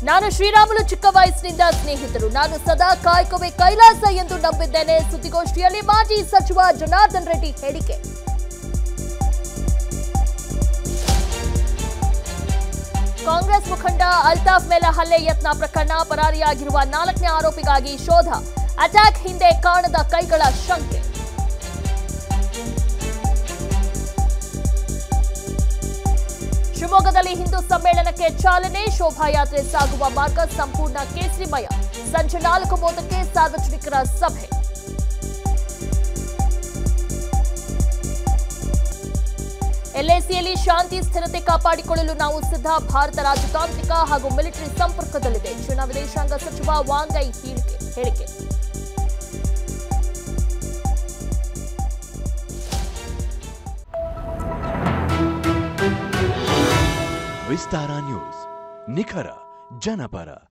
ನಾನು ಶ್ರೀರಾಮುಲು ಚಿಕ್ಕ ವಯಸ್ಸಿನಿಂದ ಸ್ನೇಹಿತರು ನಾನು ಸದಾ ಕಾಯ್ಕುವೆ ಕೈಲಾಸ ಎಂದು ನಂಬಿದ್ದೇನೆ ಸುದ್ದಿಗೋಷ್ಠಿಯಲ್ಲಿ ಮಾಜಿ ಸಚಿವ ಜನಾರ್ದನ್ ರೆಡ್ಡಿ ಹೇಳಿಕೆ ಕಾಂಗ್ರೆಸ್ ಮುಖಂಡ ಅಲ್ತಾಫ್ ಮೇಲೆ ಹಲ್ಲೆ ಯತ್ನ ಪ್ರಕರಣ ಪರಾರಿಯಾಗಿರುವ ನಾಲ್ಕನೇ ಆರೋಪಿಗಾಗಿ ಶೋಧ ಅಟ್ಯಾಕ್ ಹಿಂದೆ ಕಾಣದ ಕೈಗಳ ಶಂಕೆ ಶಿವಮೊಗ್ಗದಲ್ಲಿ ಹಿಂದೂ ಸಮ್ಮೇಳನಕ್ಕೆ ಚಾಲನೆ ಶೋಭಾಯಾತ್ರೆ ಸಾಗುವ ಮಾರ್ಗ ಸಂಪೂರ್ಣ ಕೇಸರಿಮಯ ಸಂಜೆ ನಾಲ್ಕು ಮೂವತ್ತಕ್ಕೆ ಸಾರ್ವಜನಿಕರ ಸಭೆ ಎಲ್ಎಸಿಯಲ್ಲಿ ಶಾಂತಿ ಸ್ಥಿರತೆ ಕಾಪಾಡಿಕೊಳ್ಳಲು ನಾವು ಸಿದ್ಧ ಭಾರತ ರಾಜತಾಂತ್ರಿಕ ಹಾಗೂ ಮಿಲಿಟರಿ ಸಂಪರ್ಕದಲ್ಲಿದೆ ಚೀನಾ ವಿದೇಶಾಂಗ ಸಚಿವ ವಾಂಗೈ ಹೇಳಿಕೆ ಹೇಳಿಕೆ ವಿಸ್ತಾರ ನ್ಯೂಸ್ ನಿಖರ ಜನಪರ